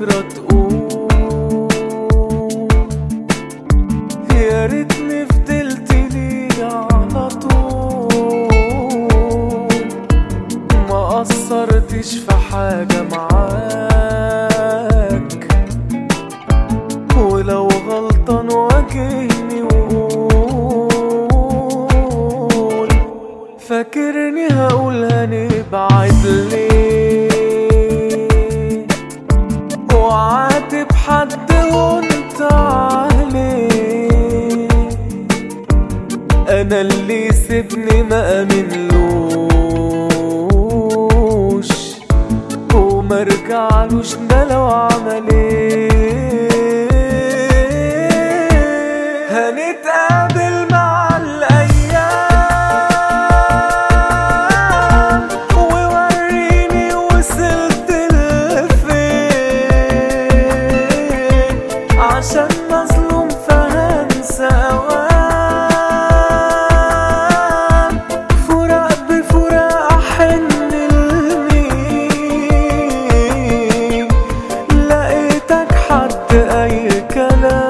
بكرة تقول يا ريتني فضلت لي على طول ما قصرتش في حاجة معاك ولو غلطان واجهني وقول فاكرني هقول هنبعد ليه وعاتب حد وانت عليه انا اللي سيبني ما امنلوش وما ارجعلوش ده لو عمل ايه هنتقابل مع الايام ووريني وصلت لفين عشان مظلوم فهنسى اوام فراق بفراق احن لمين لقيتك حد اي كلام